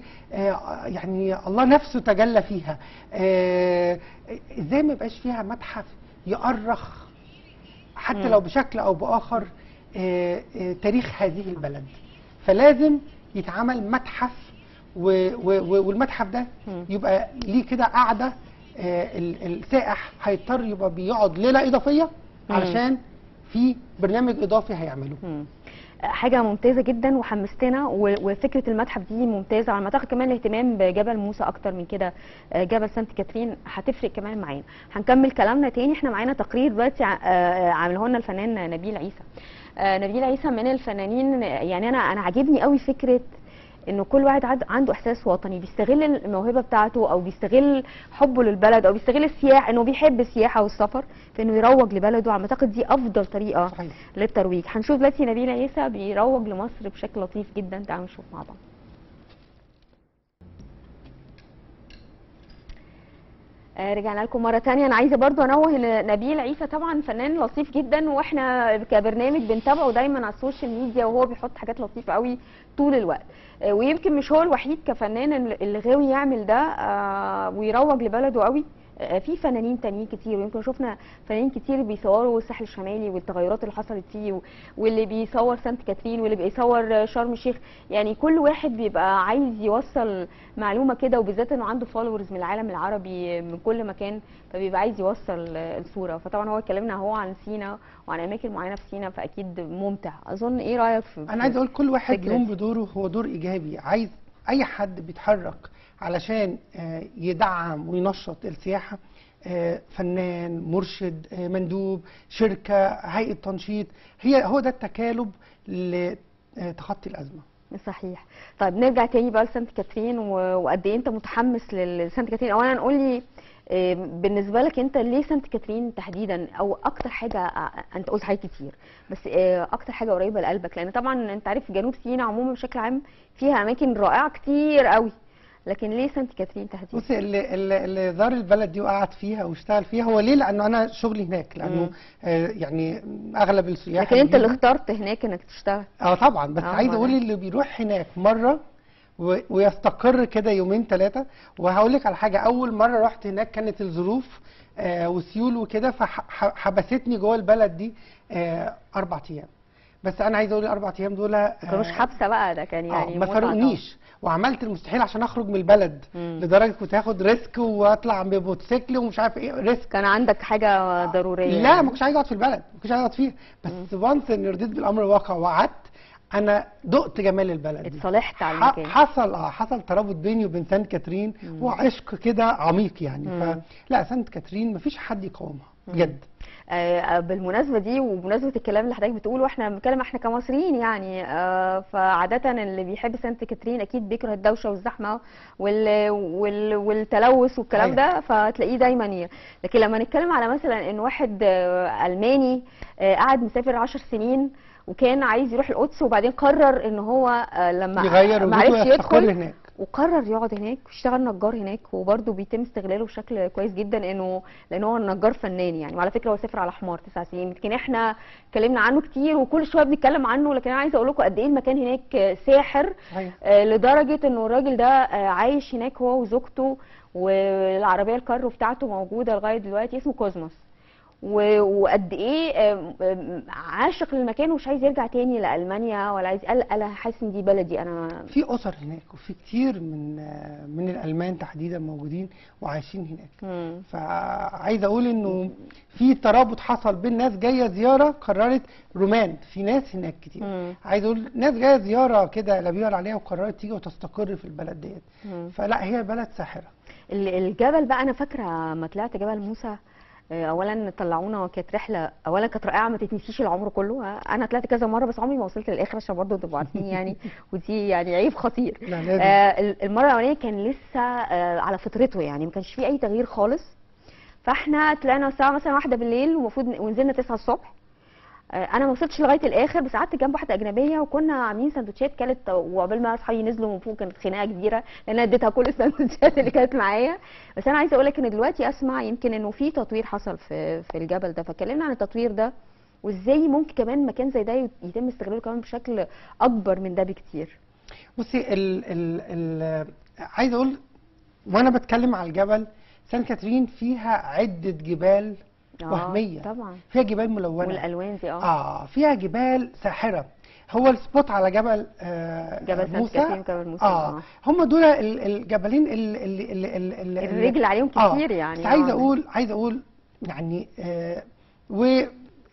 ويعني الله نفسه تجلى فيها آه، ازاي ما يبقاش فيها متحف يؤرخ حتى مم. لو بشكل او باخر آه، آه، تاريخ هذه البلد فلازم يتعمل متحف و- و- و- والمتحف ده مم. يبقى ليه كده قاعده آه، ال- السائح هيضطر يبقى بيقعد ليله اضافيه مم. علشان في برنامج اضافي هيعمله مم. حاجه ممتازه جدا وحمستنا و- وفكره المتحف دي ممتازه على ما اعتقد كمان الاهتمام بجبل موسى اكتر من كده آه، جبل سانت كاترين هتفرق كمان معانا هنكمل كلامنا تاني احنا معانا تقرير دلوقتي ع- آه، عامله لنا الفنان نبيل عيسى آه، نبيل عيسى من الفنانين يعني انا انا عاجبني قوي فكره انه كل واحد عد- عنده احساس وطني بيستغل الموهبه بتاعته او بيستغل حبه للبلد او بيستغل السياحه انه بيحب السياحه والسفر في انه يروج لبلده على ما اعتقد دي افضل طريقه صحيح للترويج هنشوف دلوقتي نبيل عيسى بيروج لمصر بشكل لطيف جدا تعالوا نشوف مع بعض آه، رجعنا لكم مرة تانية أنا عايزة برضو أنوه إن نبيل عيسى طبعا فنان لطيف جدا وإحنا كبرنامج بنتابعه دايما على السوشيال ميديا وهو بيحط حاجات لطيفة قوي طول الوقت آه، ويمكن مش هو الوحيد كفنان اللي غاوي يعمل ده آه، ويروج لبلده قوي آه، في فنانين تانيين كتير ويمكن شفنا فنانين كتير بيصوروا الساحل الشمالي والتغيرات اللي حصلت فيه و- واللي بيصور سانت كاترين واللي بيصور شرم الشيخ يعني كل واحد بيبقى عايز يوصل معلومه كده وبالذات انه عنده فولورز من العالم العربي من كل مكان فبيبقى عايز يوصل الصوره فطبعا هو اتكلمنا هو عن سينا وعن اماكن معينه في سينا فاكيد ممتع اظن ايه رايك في انا عايز اقول كل واحد فكرة. يقوم بدوره هو دور ايجابي عايز اي حد بيتحرك علشان آه، يدعم وينشط السياحه آه، فنان مرشد آه، مندوب شركه هيئه تنشيط هي هو ده التكالب لتخطي الازمه صحيح طيب نرجع تاني بقى لسانت كاترين و- وقد ايه انت متحمس لل- لسانت كاترين اولا قول لي آه، بالنسبه لك انت ليه سانت كاترين تحديدا او اكتر حاجه آه، انت قلت حاجات كتير بس آه، اكتر حاجه قريبه لقلبك لان طبعا انت عارف جنوب سيناء عموما بشكل عام فيها اماكن رائعه كتير قوي لكن ليه سانت كاترين تحديدا بصي اللي, اللي, اللي زار البلد دي وقعد فيها واشتغل فيها هو ليه لانه انا شغلي هناك لانه مم. آه يعني اغلب السياح لكن انت اللي بيجوا- اخترت هناك انك تشتغل اه طبعا بس آه، عايز ما اقول ده. اللي بيروح هناك مره و- ويستقر كده يومين ثلاثه وهقول لك على حاجه اول مره رحت هناك كانت الظروف آه وسيول وكده فحبستني جوه البلد دي آه اربع ايام بس انا عايز اقول الاربع ايام دول ما كانوش حبسه بقى ده كان يعني آه ما متعة طبعاً. فرقنيش وعملت المستحيل عشان اخرج من البلد مم. لدرجه كنت هاخد ريسك واطلع بموتوسيكل ومش عارف ايه ريسك كان عندك حاجه ضروريه لا ما كنتش عايز اقعد في البلد ما كنتش عايز اقعد فيها بس وانس اني رضيت بالامر الواقع وقعدت انا دقت جمال البلد دي اتصالحت على ح- المكان حصل اه حصل ترابط بيني وبين سانت كاترين وعشق كده عميق يعني مم. فلا سانت كاترين مفيش حد يقاومها بجد آه، بالمناسبه دي وبمناسبه الكلام اللي حضرتك بتقوله واحنا بنتكلم احنا كمصريين يعني آه، فعاده اللي بيحب سانت كاترين اكيد بيكره الدوشه والزحمه وال وال والتلوث والكلام ده فتلاقيه دايما ي- لكن لما نتكلم على مثلا ان واحد آه، الماني آه، قعد مسافر 10 سنين وكان عايز يروح القدس وبعدين قرر ان هو آه، لما يغير ما عرفش وجوده ويستقر يدخل هناك وقرر يقعد هناك ويشتغل نجار هناك وبرده بيتم استغلاله بشكل كويس جدا انه لان هو نجار فنان يعني وعلى فكره هو سافر على حمار تسع سنين يمكن احنا اتكلمنا عنه كتير وكل شويه بنتكلم عنه لكن انا عايزه اقول لكم قد ايه المكان هناك ساحر صحيح آه، لدرجه انه الراجل ده آه، عايش هناك هو وزوجته والعربيه الكارو بتاعته موجوده لغايه دلوقتي اسمه كوزموس و- وقد ايه آم، آم، عاشق للمكان ومش عايز يرجع تاني لالمانيا ولا عايز قال انا حاسس ان دي بلدي انا في اسر هناك وفي كتير من آه، من الالمان تحديدا موجودين وعايشين هناك مم. فعايز اقول انه في ترابط حصل بين ناس جايه زياره قررت رومان في ناس هناك كتير مم. عايز اقول ناس جايه زياره كده لا بيقول عليها وقررت تيجي وتستقر في البلد ديت مم. فلا هي بلد ساحره ال- الجبل بقى انا فاكره ما طلعت جبل موسى آه، اولا طلعونا كانت رحله اولا كانت رائعه ما تتنسيش العمر كله آه، انا طلعت كذا مره بس عمري ما وصلت للاخر عشان برضه تبقوا عارفين يعني ودي يعني عيب خطير لا لازم آه، ال- المره الاولانيه كان لسه آه، على فطرته يعني ما كانش فيه اي تغيير خالص فاحنا طلعنا الساعه مثلا واحدة بالليل ومفروض ن- ونزلنا 9 الصبح آه، انا ما وصلتش لغايه الاخر بس قعدت جنب واحده اجنبيه وكنا عاملين سندوتشات كانت وقبل ما اصحابي نزلوا من فوق كانت خناقه كبيره لان انا اديتها كل السندوتشات اللي كانت معايا بس انا عايزه اقول لك ان دلوقتي اسمع يمكن انه في تطوير حصل في في الجبل ده فكلمنا عن التطوير ده وازاي ممكن كمان مكان زي ده يت- يتم استغلاله كمان بشكل اكبر من ده بكتير بصي ال ال ال عايز اقول وانا بتكلم على الجبل سان كاترين فيها عده جبال آه، وهميه طبعا فيها جبال ملونه والالوان دي اه اه فيها جبال ساحره هو السبوت على جبل آه جبل سانت موسى كاترين وجبل موسى اه هم دول ال- الجبلين اللي اللي اللي اللي الرجل عليهم كتير يعني بس عايز آه. اقول عايز اقول يعني آه و آه،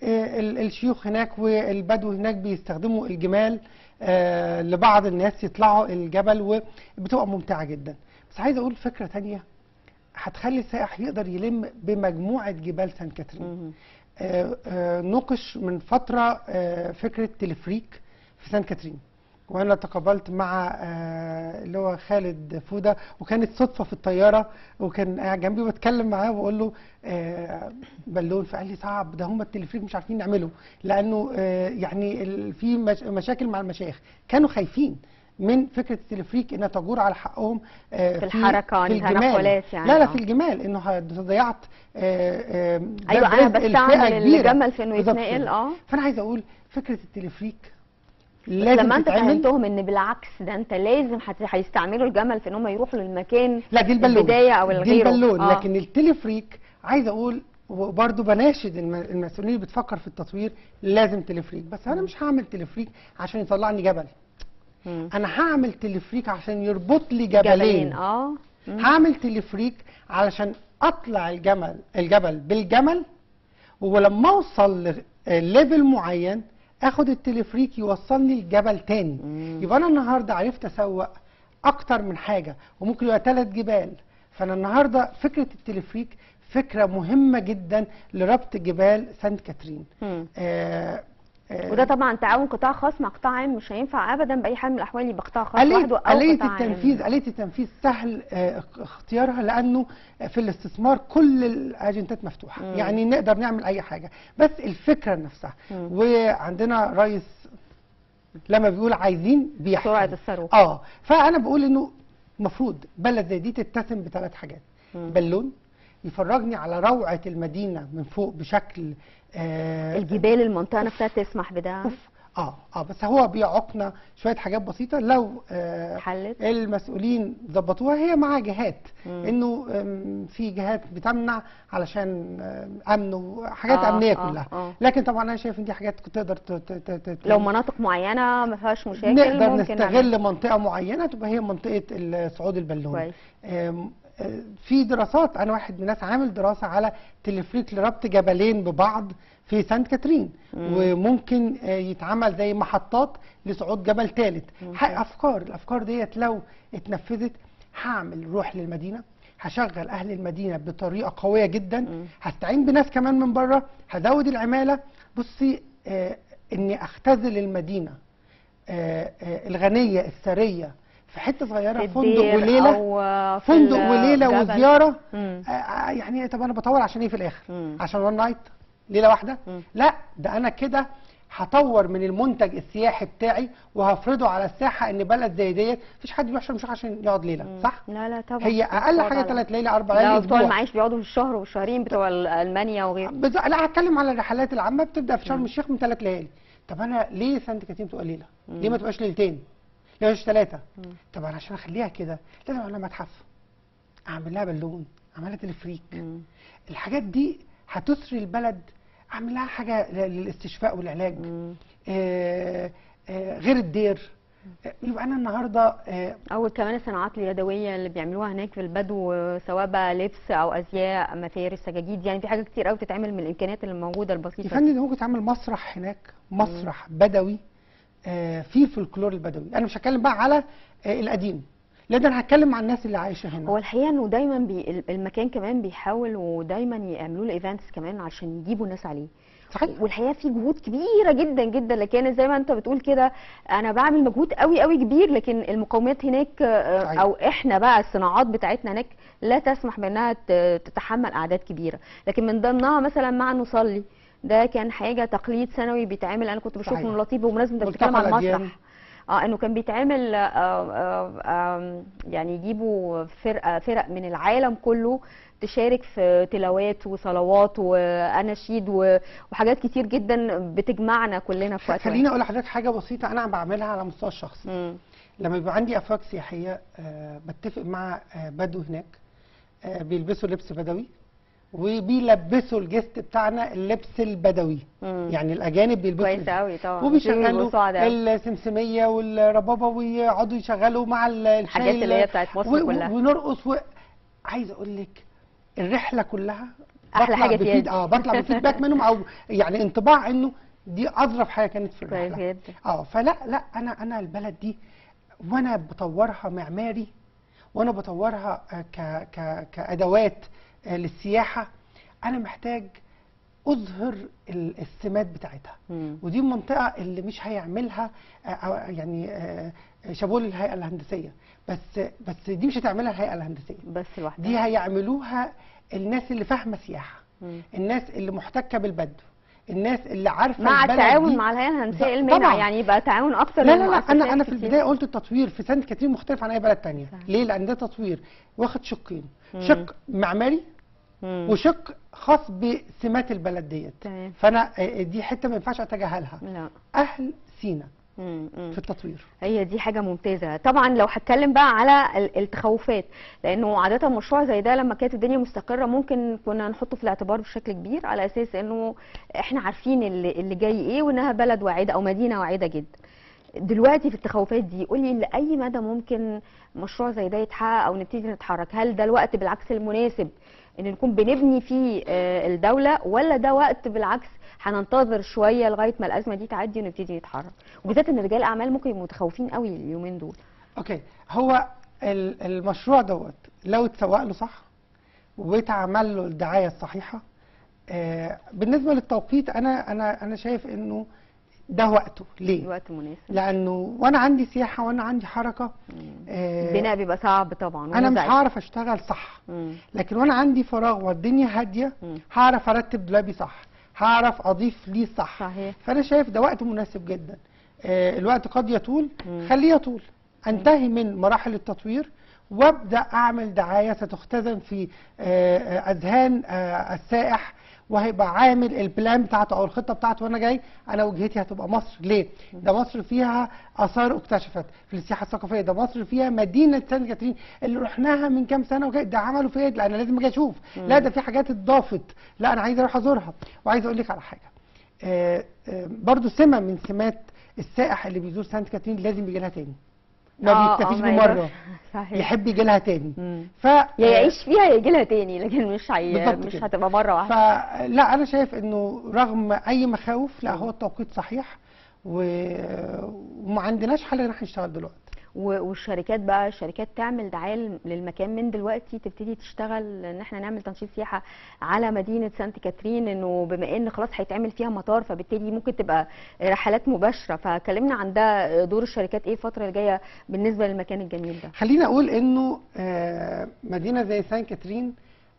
ال- الشيوخ هناك والبدو هناك بيستخدموا الجمال آه لبعض الناس يطلعوا الجبل وبتبقى ممتعه جدا بس عايز اقول فكره تانية هتخلي السائح يقدر يلم بمجموعه جبال سان كاترين مم. آه، آه، نوقش من فترة آه، فكرة تلفريك في سان كاترين وانا تقابلت مع آه، اللي هو خالد فوده وكانت صدفه في الطياره وكان قاعد جنبي بتكلم معاه وبقول له آه، بالون فقال لي صعب ده هم التلفريك مش عارفين نعمله لانه آه، يعني ال- في مش- مشاكل مع المشايخ كانوا خايفين من فكره التلفريك انها تجور على حقهم آه، في الحركة، في إنها الجمال تنقلات يعني، لا لا آه. في الجمال انه هد- ضيعت آه، آه، ده ايوه انا رزق الفئة بستعمل كبيرة. الجمل في انه بالظبط يتنقل كده. اه فانا عايز اقول فكره التلفريك بس لازم لما انت تتعمل فهمتهم ان بالعكس ده انت لازم هت- هيستعملوا الجمل في ان هم يروحوا للمكان لا دي البالون البداية أو دي الغيره. البالون آه. لكن التلفريك عايز اقول وبرضه بناشد الم- المسؤولين اللي بتفكر في التطوير لازم تلفريك بس انا مش هعمل تلفريك عشان يطلعني جبل مم. انا هعمل تلفريك عشان يربط لي جبلين جبلين اه مم. هعمل تلفريك علشان اطلع الجمل الجبل بالجمل ولما اوصل لليفل معين اخد التلفريك يوصلني لجبل تاني مم. يبقى انا النهارده عرفت اسوق اكتر من حاجه وممكن يبقى ثلاث جبال فانا النهارده فكره التلفريك فكره مهمه جدا لربط جبال سانت كاترين مم. آه آه وده طبعا تعاون قطاع خاص مع قطاع عام مش هينفع ابدا باي حال من الاحوال يبقى قطاع خاص آلية لوحده او آلية قطاع عام. التنفيذ آلية التنفيذ سهل آه، اختيارها لأنه في الاستثمار كل الأجندات مفتوحة مم. يعني نقدر نعمل أي حاجة بس الفكرة نفسها مم. وعندنا رئيس لما بيقول عايزين بيحصل سرعه الصاروخ اه فأنا بقول إنه المفروض بلد زي دي تتسم بثلاث حاجات مم. بالون يفرجني على روعة المدينة من فوق بشكل آه الجبال المنطقه نفسها تسمح بده أوف. اه اه بس هو بيعوقنا شويه حاجات بسيطه لو آه حلت المسؤولين ظبطوها هي مع جهات مم. انه آم، في جهات بتمنع علشان آم، امن وحاجات آه، امنيه آه، كلها آه. لكن طبعا انا شايف ان دي حاجات تقدر ت- ت- ت- ت- لو مناطق معينه ما فيهاش مشاكل نقدر ممكن نستغل منطقه معينه تبقى هي منطقه صعود البالون كويس آم، آه، في دراسات انا واحد من الناس عامل دراسه على تلفريك لربط جبلين ببعض في سانت كاترين مم. وممكن آه، يتعمل زي محطات لصعود جبل ثالث ممتاز. افكار الافكار ديت لو اتنفذت هعمل روح للمدينه هشغل اهل المدينه بطريقه قويه جدا مم. هستعين بناس كمان من بره هزود العماله بصي آه اني اختزل المدينه آه آه الغنيه الثريه في حته صغيره في فندق الدير وليله أو في فندق وليله الجبل. وزياره مم. آه، آه، يعني طب انا بطور عشان ايه في الاخر مم. عشان وان نايت ليله واحده مم. لا ده انا كده هطور من المنتج السياحي بتاعي وهفرضه على الساحه ان بلد زي ديت مفيش حد بيروح شرم الشيخ عشان يقعد ليله مم. صح لا لا طبعا هي اقل حاجه طبعاً. ثلاث ليله اربع لا ليالي بتوع اسبوع المعيش بيقعدوا في الشهر والشهرين بتوع ال- المانيا وغيره بز... لا هتكلم على الرحلات العامه بتبدا في شرم مم. الشيخ من ثلاث ليالي طب انا ليه سانت كاترين تبقى ليله مم. ليه ما تبقاش ليلتين ليه مش ثلاثه مم. طب انا عشان اخليها كده لازم اعمل لها متحف اعمل لها بالون اعمل لها تلفريك مم. الحاجات دي هتسري البلد اعمل لها حاجه ل- للاستشفاء والعلاج مم. آه آه غير الدير آه، يبقى انا النهارده آه او كمان الصناعات اليدويه اللي بيعملوها هناك في البدو سواء بقى لبس او ازياء مفارس سجاجيد يعني في حاجات كتير قوي بتتعمل من الامكانيات اللي موجوده يا البسيطه فندم ده ممكن تعمل مسرح هناك مسرح بدوي آه فيه فولكلور البدوي انا مش هتكلم بقى على آه القديم لان انا هتكلم مع الناس اللي عايشه هنا هو الحقيقه انه دايما بي المكان كمان بيحاول ودايما يعملوا له ايفنتس كمان عشان يجيبوا الناس عليه صحيح والحقيقه في جهود كبيره جدا جدا لكن زي ما انت بتقول كده انا بعمل مجهود قوي قوي كبير لكن المقومات هناك آه، صحيح. او احنا بقى الصناعات بتاعتنا هناك لا تسمح بانها ت- تتحمل اعداد كبيره لكن من ضمنها مثلا مع نصلي ده كان حاجه تقليد سنوي بيتعمل انا كنت بشوفه صحيح. من لطيف بمناسبه انت ملتقى بتتكلم عن الأديان. المسرح اه انه كان بيتعمل آه آه آه يعني يجيبوا فرقه فرق من العالم كله تشارك في تلاوات وصلوات واناشيد و- وحاجات كتير جدا بتجمعنا كلنا في وقت خليني اقول لحضرتك حاجه بسيطه انا بعملها على المستوى الشخصي مم. لما يبقى عندي افواج سياحيه آه بتفق مع آه بدو هناك آه بيلبسوا لبس بدوي وبيلبسوا الجست بتاعنا اللبس البدوي مم. يعني الاجانب بيلبسوا كويس قوي طبعا وبيشغلوا سعداء السمسميه والربابه ويقعدوا يشغلوا مع ال- الشاي الحاجات اللي هي بتاعت مصر و- و- كلها. ونرقص و... عايز اقول لك الرحله كلها أحلى بطلع حاجة فيها بفيد دي. اه بطلع بفيدباك منهم او يعني انطباع انه دي اظرف حاجه كانت في كويس الرحله جدا اه فلا لا انا انا البلد دي وانا بطورها معماري وانا بطورها آه، ك ك كادوات آه، للسياحه انا محتاج اظهر ال- السمات بتاعتها مم. ودي المنطقه اللي مش هيعملها آه، آه، يعني آه، شابوه للهيئه الهندسيه بس بس دي مش هتعملها الهيئه الهندسيه بس لوحدها دي هيعملوها الناس اللي فاهمه سياحه مم. الناس اللي محتكه بالبدو الناس اللي عارفه مع البلد التعاون دي مع الهيئه الهندسيه ب- إيه المانع طبعاً. يعني يبقى تعاون اكتر لا لا لا للمؤسسات انا انا في كتير. البدايه قلت التطوير في سانت كاترين مختلف عن اي بلد تانية صحيح. ليه لان ده تطوير واخد شقين مم. شق معماري مم. وشق خاص بسمات البلد ديت تمام فانا آه، دي حته ما ينفعش اتجاهلها لا اهل سينا مم. مم. في التطوير هي دي حاجة ممتازة طبعا لو هتكلم بقى على ال- التخوفات لانه عادة مشروع زي ده لما كانت الدنيا مستقرة ممكن كنا نحطه في الاعتبار بشكل كبير على اساس انه احنا عارفين اللي, اللي جاي ايه وانها بلد واعدة او مدينة واعدة جدا دلوقتي في التخوفات دي قولي لأي مدى ممكن مشروع زي ده يتحقق او نبتدي نتحرك هل ده الوقت بالعكس المناسب ان نكون بنبني فيه آه، الدولة ولا ده وقت بالعكس هننتظر شوية لغاية ما الأزمة دي تعدي ونبتدي نتحرك وبالذات ان رجال الاعمال ممكن يبقوا متخوفين قوي اليومين دول اوكي هو ال- المشروع دوت لو اتسوق له صح واتعمل له الدعايه الصحيحه آه بالنسبه للتوقيت انا انا انا شايف انه ده وقته ليه؟ الوقت مناسب لانه وانا عندي سياحه وانا عندي حركه آه البناء بيبقى صعب طبعا انا مش ومزعج. هعرف اشتغل صح مم. لكن وانا عندي فراغ والدنيا هاديه مم. هعرف ارتب دولابي صح هعرف اضيف ليه صح صحيح فانا شايف ده وقت مناسب جدا آه الوقت قد يطول مم. خليه يطول انتهي من مراحل التطوير وابدا اعمل دعايه ستختزن في آه، آه، اذهان آه، السائح وهيبقى عامل البلان بتاعته او الخطه بتاعته وانا جاي انا وجهتي هتبقى مصر ليه؟ ده مصر فيها اثار اكتشفت في السياحه الثقافيه ده مصر فيها مدينه سان كاترين اللي رحناها من كام سنه وكده ده عملوا فيها لا انا لازم اجي اشوف لا ده في حاجات اتضافت لا انا عايز اروح ازورها وعايز اقول لك على حاجه آه، آه، برضو سمه من سمات السائح اللي بيزور سانت كاترين لازم يجي لها تاني ما آه، آه، بيكتفيش ما بمره يروح. صحيح يحب يجي لها تاني مم. ف يا يعيش فيها يا يجي لها تاني لكن مش هي بالظبط مش كده. هتبقى مره واحده فلا انا شايف انه رغم اي مخاوف لا هو التوقيت صحيح و... وما عندناش حل ان احنا نشتغل دلوقتي و- والشركات بقى الشركات تعمل دعايه للمكان من دلوقتي تبتدي تشتغل ان احنا نعمل تنشيط سياحه على مدينه سانت كاترين انه بما ان خلاص هيتعمل فيها مطار فبالتالي ممكن تبقى رحلات مباشره فكلمنا عن ده دور الشركات ايه الفتره الجايه بالنسبه للمكان الجميل ده خليني اقول انه آه، مدينه زي سان كاترين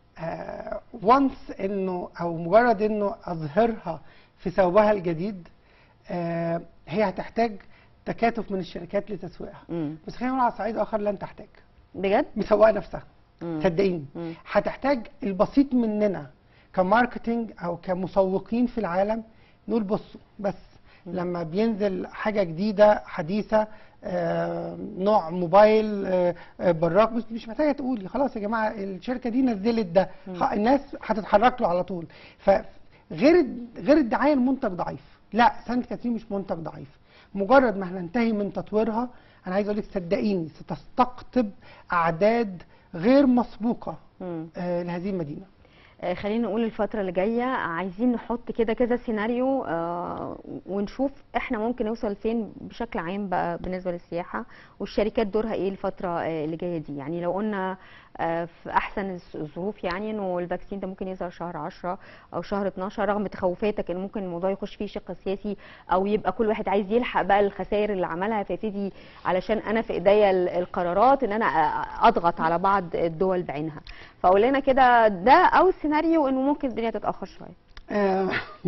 وانس انه او مجرد انه اظهرها في ثوبها الجديد آه، هي هتحتاج تكاتف من الشركات لتسويقها مم. بس خلينا نقول على صعيد اخر لن تحتاج بجد مسوقه نفسها مم. صدقيني مم. هتحتاج البسيط مننا كماركتينج او كمسوقين في العالم نقول بصوا بس لما بينزل حاجه جديده حديثه آه، نوع موبايل آه، آه، براق مش مش محتاجه تقولي خلاص يا جماعه الشركه دي نزلت ده خ- الناس هتتحرك له على طول فغير غير الدعايه المنتج ضعيف لا سانت كاترين مش منتج ضعيف مجرد ما هننتهي من تطويرها انا عايز اقول لك صدقيني ستستقطب اعداد غير مسبوقه مم. آه، لهذه المدينه آه، خلينا نقول الفترة اللي جاية عايزين نحط كده كذا سيناريو آه، ونشوف احنا ممكن نوصل فين بشكل عام بقى بالنسبة للسياحة والشركات دورها ايه الفترة آه، اللي جاية دي يعني لو قلنا آه، في احسن الظ- الظروف يعني انه الفاكسين ده ممكن يظهر شهر 10 او شهر 12 رغم تخوفاتك ان ممكن الموضوع يخش فيه شق سياسي او يبقى كل واحد عايز يلحق بقى الخسائر اللي عملها فيبتدي علشان انا في ايديا ال- القرارات ان انا أ- اضغط على بعض الدول بعينها فقول لنا كده ده او السيناريو انه ممكن الدنيا تتاخر شويه آه،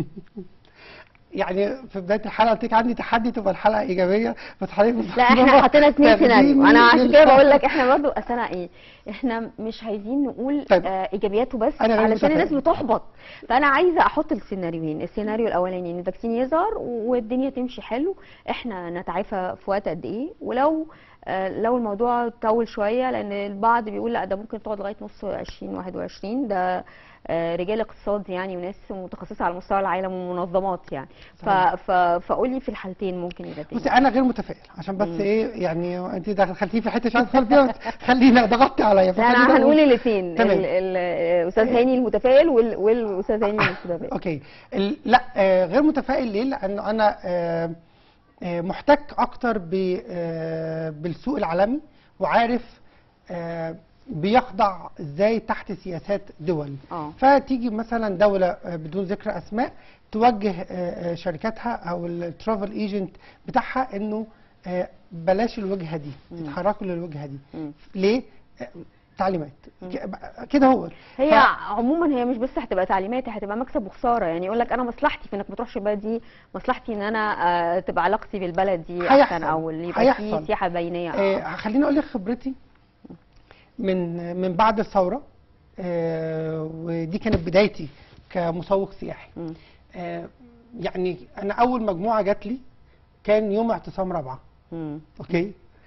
يعني في بدايه الحلقه قلت لك عندي تحدي تبقى الحلقه ايجابيه بس حضرتك لا احنا حطينا اتنين تاخديني سيناريو انا عشان كده للحلقة. بقول لك احنا برضو اصل انا ايه احنا مش عايزين نقول طيب. آه ايجابياته بس أنا غير علشان الناس متفائل. بتحبط فانا عايزه احط السيناريوهين السيناريو الاولاني ان الفاكسين يظهر والدنيا تمشي حلو احنا نتعافى في وقت قد ايه ولو آه، لو الموضوع طول شويه لان البعض بيقول لا ده ممكن تقعد لغايه نص 2021 ده آه، رجال اقتصاد يعني وناس متخصصه على مستوى العالم ومنظمات يعني ف... ف... فقولي في الحالتين ممكن يبقى بصي تاني انا غير متفائل عشان بس ايه يعني انت دخلتيه في حته مش عايز ادخل فيها بس خلينا ضغطتي عليا لا فخلينا انا هنقول أقول- الاثنين تمام. الاستاذ هاني المتفائل وال- والاستاذ هاني المتفائل اوكي ال- لا آه غير متفائل ليه لانه انا آه آه محتك اكتر ب- آه بالسوق العالمي وعارف آه بيخضع ازاي تحت سياسات دول اه فتيجي مثلا دوله آه، بدون ذكر اسماء توجه آه، آه، شركاتها او الترافل ايجنت بتاعها انه آه، بلاش الوجهه دي مم. تتحركوا للوجهه دي مم. ليه آه، تعليمات ك- كده هو هي ف- عموما هي مش بس هتبقى تعليمات هي هتبقى مكسب وخساره يعني يقول لك انا مصلحتي في انك ما تروحش البلد دي مصلحتي ان انا آه، تبقى علاقتي بالبلد دي احسن هيحصل. او اللي يبقى فيه هيحصل. سياحه بينيه آه، آه. خليني اقول لك خبرتي من من بعد الثوره آه، ودي كانت بدايتي كمسوق سياحي مم. آه، يعني انا اول مجموعه جات لي كان يوم اعتصام رابعه مم. اوكي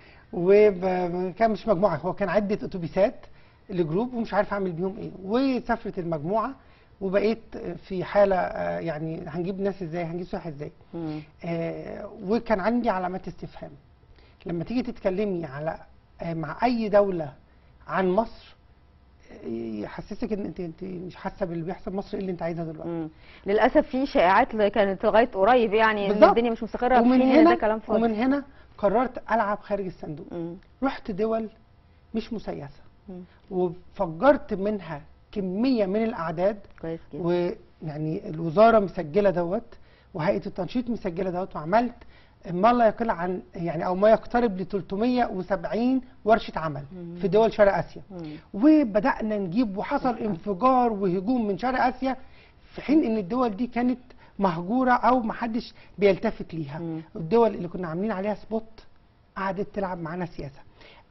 وكان مش مجموعه هو كان عده اتوبيسات لجروب ومش عارف اعمل بيهم ايه وسافرت المجموعه وبقيت في حاله آه، يعني هنجيب ناس ازاي هنجيب سياح ازاي مم. آه، وكان عندي علامات استفهام لما تيجي تتكلمي على آه، مع اي دوله عن مصر آه، يحسسك ان انت انت مش حاسه باللي بيحصل مصر ايه اللي انت عايزها دلوقتي مم. للاسف في شائعات اللي كانت لغايه قريب يعني ان بالظبط. الدنيا مش مستقره في ومن حين إن ده هنا كلام فاضي ومن هنا قررت العب خارج الصندوق مم. رحت دول مش مسيسه مم. وفجرت منها كميه من الاعداد كويس جدا ويعني الوزاره مسجله دوت وهيئه التنشيط مسجله دوت وعملت ما لا يقل عن يعني او ما يقترب ل 370 ورشه عمل مم. في دول شرق اسيا مم. وبدانا نجيب وحصل انفجار وهجوم من شرق اسيا في حين ان الدول دي كانت مهجوره او محدش بيلتفت ليها مم. الدول اللي كنا عاملين عليها سبوت قعدت تلعب معانا سياسه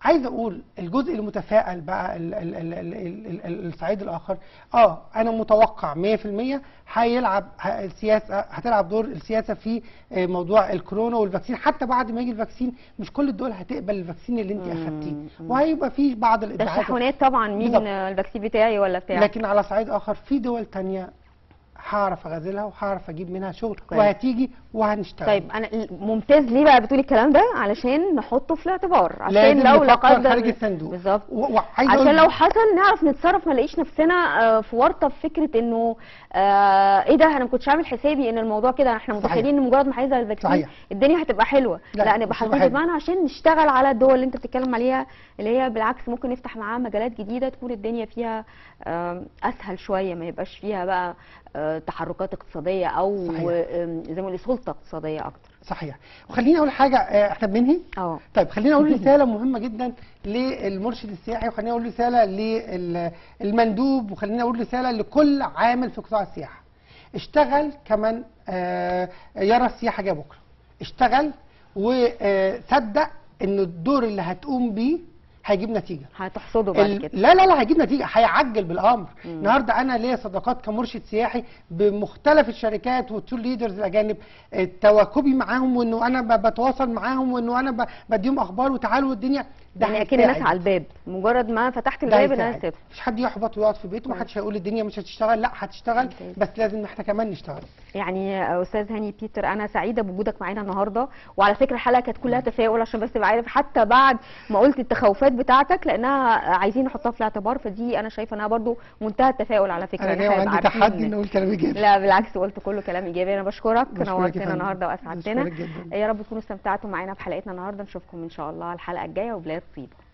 عايز اقول الجزء المتفائل بقى ال- ال- ال- ال- ال- ال- الصعيد الاخر اه انا متوقع 100% هيلعب ه- السياسه هتلعب دور السياسه في آه، موضوع الكورونا والفاكسين حتى بعد ما يجي الفاكسين مش كل الدول هتقبل الفاكسين اللي انت مم. اخدتيه وهيبقى في بعض ده الادعاءات الشحونات طبعا مين بالظبط. الفاكسين بتاعي ولا بتاعي لكن على صعيد اخر في دول تانية هعرف اغازلها وهعرف اجيب منها شغل كويس. وهتيجي وهنشتغل طيب انا ممتاز ليه بقى بتقولي الكلام ده علشان نحطه في الاعتبار عشان لازم لو لا نفكر قدر خارج الصندوق بالظبط و- وعايز عشان أقول- لو حصل نعرف نتصرف ما نلاقيش نفسنا آه، في ورطه في فكره انه آه، ايه ده انا ما كنتش عامل حسابي ان الموضوع كده احنا صحيح. متخيلين ان مجرد ما هيظهر الفاكسين صحيح. الدنيا هتبقى حلوه لا، لا, مش نبقى هتبقى حاسين حلوة. بمعنى عشان نشتغل على الدول اللي انت بتتكلم عليها اللي هي بالعكس ممكن نفتح معاها مجالات جديده تكون الدنيا فيها آم، اسهل شويه ما يبقاش فيها بقى آه، تحركات اقتصاديه او صحيح. آم، زي ما نقول سلطه اقتصاديه اكتر صحيح وخليني اقول حاجه آه، احنا بننهي اه طيب خليني اقول رساله مهمه جدا للمرشد السياحي وخليني اقول رساله للمندوب وخليني اقول رساله لكل عامل في قطاع السياحه اشتغل كمان آه، يرى السياحه جايه بكره اشتغل وصدق ان الدور اللي هتقوم بيه هيجيب نتيجه هتحصده بعد ال- كده لا لا لا هيجيب نتيجه هيعجل بالامر النهارده انا ليا صداقات كمرشد سياحي بمختلف الشركات والتول ليدرز الاجانب آه، تواكبي معاهم وانه انا ب- بتواصل معاهم وانه انا ب- بديهم اخبار وتعالوا الدنيا ده يعني اكن الناس هيساعد. على الباب مجرد ما فتحت ده الباب الناس هيساعد تدخل مفيش حد يحبط ويقعد في بيته كويس. محدش هيقول الدنيا مش هتشتغل لا هتشتغل ممتاز. بس لازم احنا كمان نشتغل يعني آه، استاذ هاني بيتر انا سعيده بوجودك معانا النهارده وعلى فكره الحلقه كانت كلها تفاؤل عشان بس تبقى عارف حتى بعد ما قلت التخوفات بتاعتك لانها عايزين نحطها في الاعتبار فدي انا شايفه انها برضو منتهى التفاؤل على فكره انا إن جاي إحنا وعندي نبقى عارفين- تحدي ان اقول كلام ايجابي لا بالعكس قلت كله كلام ايجابي انا بشكرك بشكرك يا نورتنا فندم. النهارده واسعدتنا بشكرك جدا. يا رب تكونوا استمتعتوا معانا في حلقتنا النهارده نشوفكم ان شاء الله الحلقه الجايه وبلاد طيبه